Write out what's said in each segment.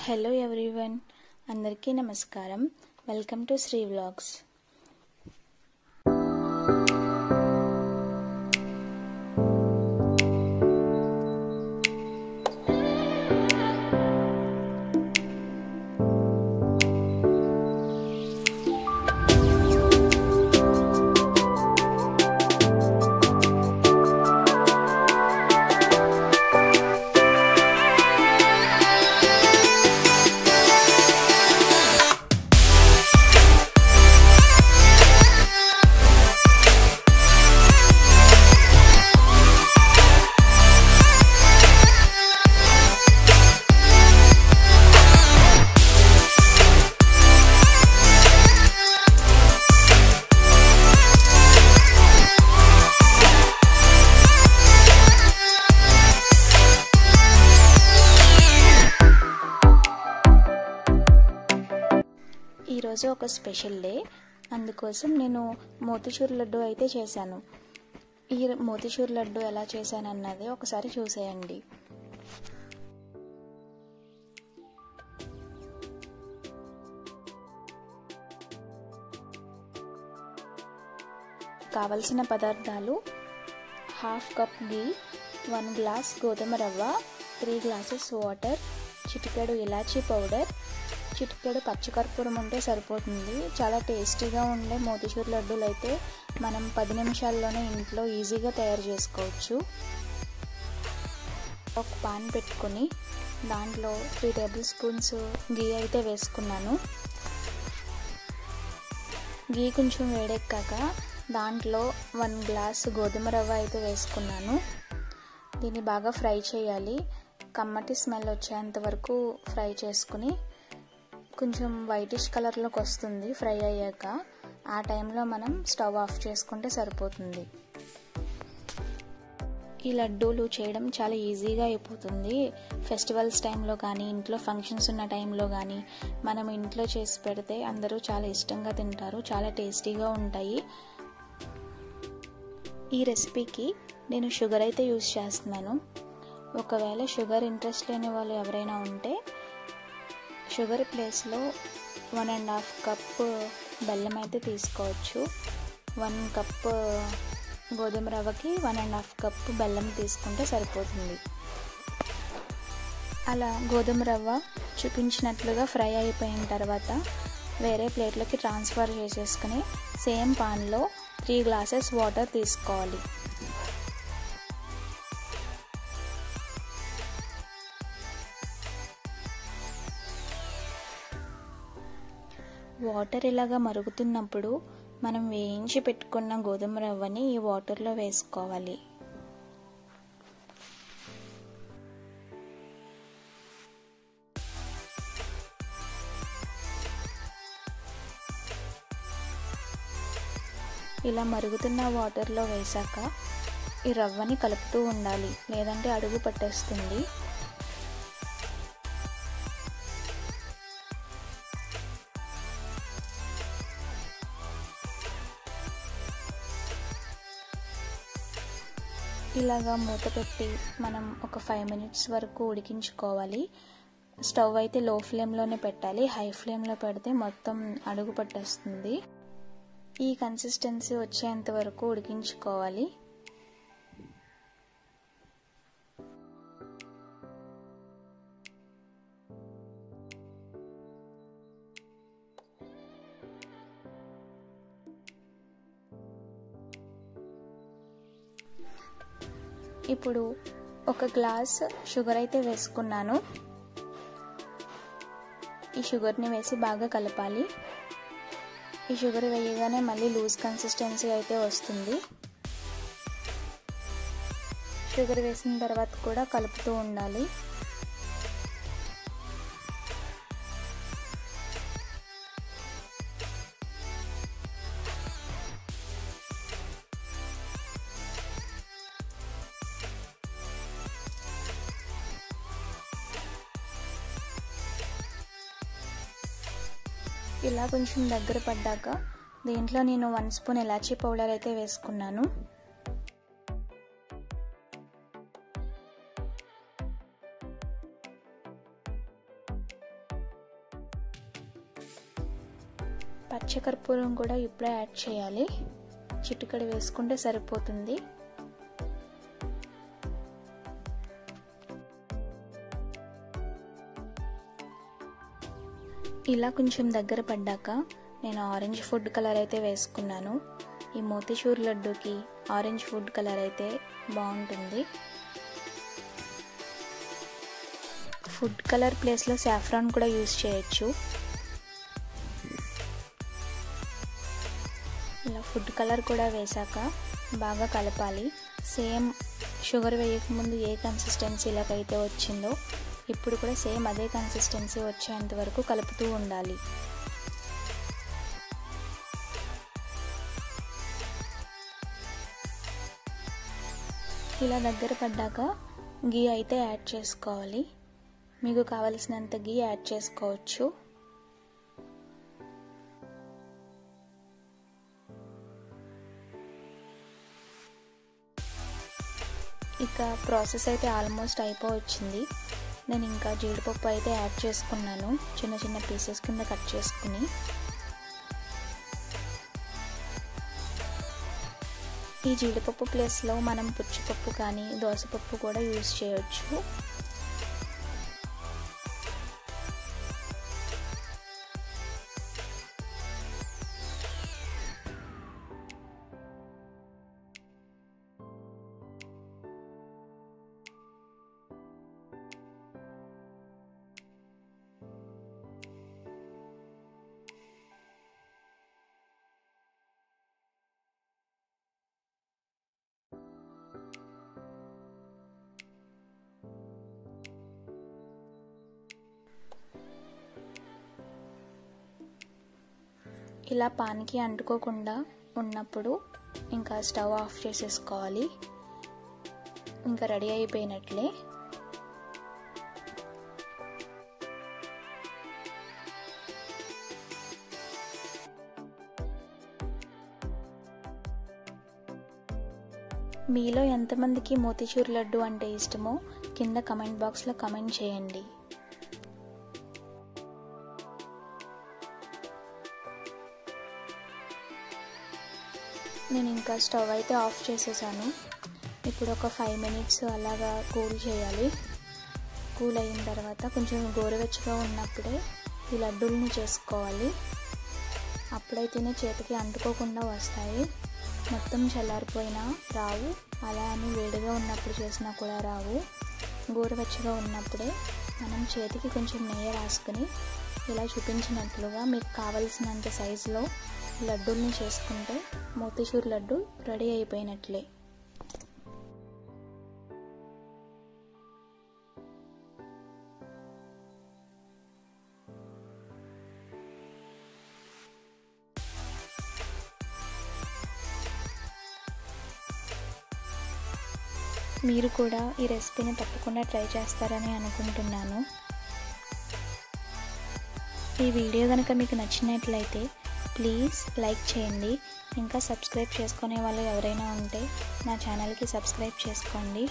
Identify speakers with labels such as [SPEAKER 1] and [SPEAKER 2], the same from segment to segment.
[SPEAKER 1] hello everyone అందరికీ నమస్కారం welcome to Shri vlogs ఈరోజు ఒక స్పెషల్ డే అందుకోసం నేను మోతిచూర్ లడ్డు అయితే చేశాను ఈ మోతిచూర్ లడ్డు ఎలా చేశానన్నది ఒకసారి చూసేయండి కావలసిన పదార్థాలు half cup ghee one glass గోధుమ రవ్వ త్రీ గ్లాసెస్ వాటర్ చిటికెడు ఇలాచీ పౌడర్ చిటికెడు పచ్చికర్పూరం ఉంటే సరిపోతుంది చాలా టేస్టీగా ఉండే మోతిచూర్ లడ్డూలు అయితే మనం పది నిమిషాల్లోనే ఇంట్లో ఈజీగా తయారు చేసుకోవచ్చు ఒక పాన్ పెట్టుకొని దాంట్లో త్రీ టేబుల్ స్పూన్స్ గీ అయితే వేసుకున్నాను గీ కొంచెం వేడెక్కాక దాంట్లో వన్ గ్లాస్ గోధుమ రవ్వ అయితే వేసుకున్నాను దీన్ని బాగా ఫ్రై చేయాలి కమ్మటి స్మెల్ వచ్చేంత వరకు ఫ్రై చేసుకుని కొంచెం వైటిష్ కలర్లోకి వస్తుంది ఫ్రై అయ్యాక ఆ టైంలో మనం స్టవ్ ఆఫ్ చేసుకుంటే సరిపోతుంది ఈ లడ్డూలు చేయడం చాలా ఈజీగా అయిపోతుంది ఫెస్టివల్స్ టైంలో కానీ ఇంట్లో ఫంక్షన్స్ ఉన్న టైంలో కానీ మనం ఇంట్లో చేసి పెడితే అందరూ చాలా ఇష్టంగా తింటారు చాలా టేస్టీగా ఉంటాయి ఈ రెసిపీకి నేను షుగర్ అయితే యూజ్ చేస్తున్నాను ఒకవేళ షుగర్ ఇంట్రెస్ట్ లేని వాళ్ళు ఎవరైనా ఉంటే షుగర్ ప్లేస్లో వన్ అండ్ హాఫ్ కప్ బెల్లం అయితే తీసుకోవచ్చు వన్ కప్ గోధుమ రవ్వకి వన్ అండ్ హాఫ్ కప్ బెల్లం తీసుకుంటే సరిపోతుంది అలా గోధుమ రవ్వ చూపించినట్లుగా ఫ్రై అయిపోయిన తర్వాత వేరే ప్లేట్లోకి ట్రాన్స్ఫర్ చేసేసుకుని సేమ్ పాన్లో త్రీ గ్లాసెస్ వాటర్ తీసుకోవాలి వాటర్ ఇలాగా మరుగుతున్నప్పుడు మనం వేయించి పెట్టుకున్న గోధుమ రవ్వని ఈ వాటర్లో వేసుకోవాలి ఇలా మరుగుతున్న వాటర్లో వేసాక ఈ రవ్వని కలుపుతూ ఉండాలి లేదంటే అడుగు పట్టేస్తుంది ఇలాగా మూత పెట్టి మనం ఒక ఫైవ్ మినిట్స్ వరకు ఉడికించుకోవాలి స్టవ్ అయితే లో ఫ్లేమ్లోనే పెట్టాలి హై ఫ్లేమ్లో పెడితే మొత్తం అడుగు పట్టేస్తుంది ఈ కన్సిస్టెన్సీ వచ్చేంత వరకు ఉడికించుకోవాలి ఇప్పుడు ఒక గ్లాస్ షుగర్ అయితే వేసుకున్నాను ఈ షుగర్ని వేసి బాగా కలపాలి ఈ షుగర్ వేయగానే మళ్ళీ లూజ్ కన్సిస్టెన్సీ అయితే వస్తుంది షుగర్ వేసిన తర్వాత కూడా కలుపుతూ ఉండాలి ఇలా కొంచెం దగ్గర పడ్డాక దీంట్లో నేను వన్ స్పూన్ ఇలాచీ పౌడర్ అయితే వేసుకున్నాను పచ్చకర్పూరం కూడా ఇప్పుడే యాడ్ చేయాలి చిటికడి వేసుకుంటే సరిపోతుంది ఇలా కొంచెం దగ్గర పడ్డాక నేను ఆరెంజ్ ఫుడ్ కలర్ అయితే వేసుకున్నాను ఈ మోతీచూర్ లడ్డూకి ఆరెంజ్ ఫుడ్ కలర్ అయితే బాగుంటుంది ఫుడ్ కలర్ ప్లేస్లో సాఫ్రాన్ కూడా యూజ్ చేయొచ్చు ఇలా ఫుడ్ కలర్ కూడా వేసాక బాగా కలపాలి సేమ్ షుగర్ వేయకముందు ఏ కన్సిస్టెన్సీలకైతే వచ్చిందో ఇప్పుడు కూడా సేమ్ అదే కన్సిస్టెన్సీ వచ్చేంత వరకు కలుపుతూ ఉండాలి ఇలా దగ్గర పడ్డాక గీ అయితే యాడ్ చేసుకోవాలి మీకు కావలసినంత గీ యాడ్ చేసుకోవచ్చు ఇక ప్రాసెస్ అయితే ఆల్మోస్ట్ అయిపోవచ్చింది నేను ఇంకా జీడిపప్పు అయితే యాడ్ చేసుకున్నాను చిన్న చిన్న పీసెస్ కింద కట్ చేసుకుని ఈ జీడిపప్పు ప్లేస్లో మనం పుచ్చిపప్పు కానీ దోసపప్పు కూడా యూజ్ చేయొచ్చు ఇలా పాన్కి అంటుకోకుండా ఉన్నప్పుడు ఇంకా స్టవ్ ఆఫ్ చేసేసుకోవాలి ఇంకా రెడీ అయిపోయినట్లే మీలో ఎంతమందికి మోతీచూర్ లడ్డు అంటే ఇష్టమో కింద కమెంట్ బాక్స్లో కమెంట్ చేయండి నేను ఇంకా స్టవ్ అయితే ఆఫ్ చేసేసాను ఇప్పుడు ఒక ఫైవ్ మినిట్స్ అలాగా కూల్ చేయాలి కూల్ అయిన తర్వాత కొంచెం గోరువెచ్చగా ఉన్నప్పుడే ఈ లడ్డూలని చేసుకోవాలి అప్పుడైతేనే చేతికి అంటుకోకుండా వస్తాయి మొత్తం చల్లారిపోయినా రావు అలా అని వేడిగా ఉన్నప్పుడు చేసినా కూడా రావు గోరువెచ్చగా ఉన్నప్పుడే మనం చేతికి కొంచెం నెయ్యి రాసుకుని ఇలా చూపించినట్లుగా మీకు కావలసినంత సైజులో లడ్డూల్ని చేసుకుంటే మోతీచూర్ లడ్డు రెడీ అయిపోయినట్లే మీరు కూడా ఈ రెసిపీని తప్పకుండా ట్రై చేస్తారని అనుకుంటున్నాను ఈ వీడియో కనుక మీకు నచ్చినట్లయితే ప్లీజ్ లైక్ చేయండి ఇంకా సబ్స్క్రైబ్ చేసుకునే వాళ్ళు ఎవరైనా ఉంటే నా ఛానల్కి సబ్స్క్రైబ్ చేసుకోండి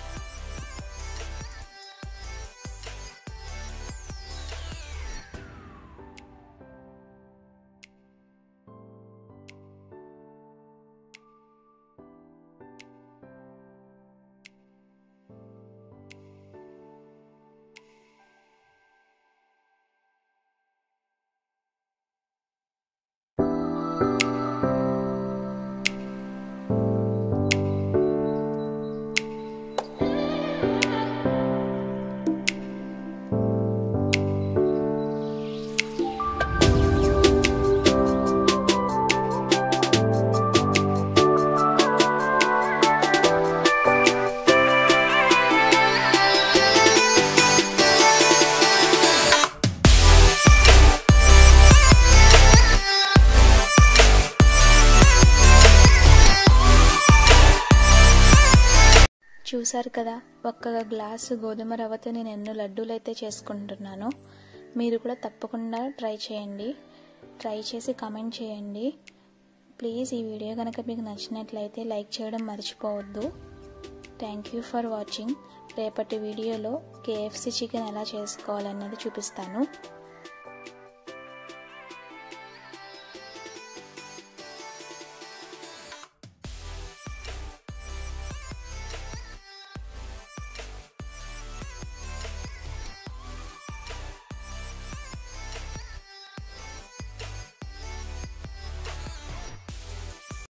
[SPEAKER 1] చూసారు కదా ఒక్క గ్లాసు గోధుమ రవ్వతో నేను ఎన్నో లడ్డూలు అయితే చేసుకుంటున్నాను మీరు కూడా తప్పకుండా ట్రై చేయండి ట్రై చేసి కమెంట్ చేయండి ప్లీజ్ ఈ వీడియో కనుక మీకు నచ్చినట్లయితే లైక్ చేయడం మర్చిపోవద్దు థ్యాంక్ యూ ఫర్ వాచింగ్ రేపటి వీడియోలో కేఎఫ్సి చికెన్ ఎలా చేసుకోవాలన్నది చూపిస్తాను